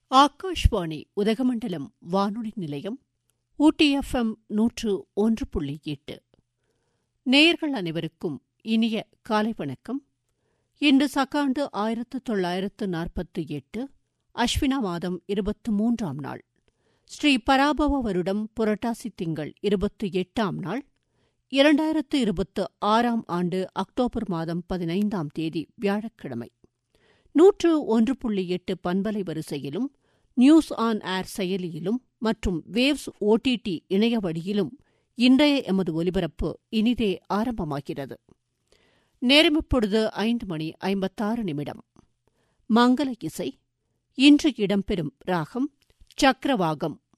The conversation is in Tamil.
ஆகாஷ்வாணி உதகமண்டலம் வானொலி நிலையம் ஊட்டி எஃப்எம் நூற்று ஒன்று புள்ளி எட்டு நேயர்கள் அனைவருக்கும் இனிய காலை வணக்கம் இன்று சக்காண்டு ஆயிரத்து தொள்ளாயிரத்து நாற்பத்தி எட்டு அஸ்வினா மாதம் இருபத்து மூன்றாம் நாள் ஸ்ரீ பராபவ வருடம் புரட்டாசி திங்கள் இருபத்தி எட்டாம் நாள் இரண்டாயிரத்து இருபத்து ஆறாம் ஆண்டு அக்டோபர் மாதம் பதினைந்தாம் தேதி வியாழக்கிழமை நூற்று ஒன்று புள்ளி எட்டு பண்பலை வரிசையிலும் நியூஸ் ஆன் ஏர் செயலியிலும் மற்றும் வேவ்ஸ் ஓடிடி இணைய வழியிலும் இன்றைய எமது ஒலிபரப்பு இனிதே ஆரம்பமாகிறது நேரம் இப்பொழுது ஐந்து மணி ஐம்பத்தாறு நிமிடம் மங்கள இசை இன்று இடம்பெறும் ராகம் சக்கரவாகம்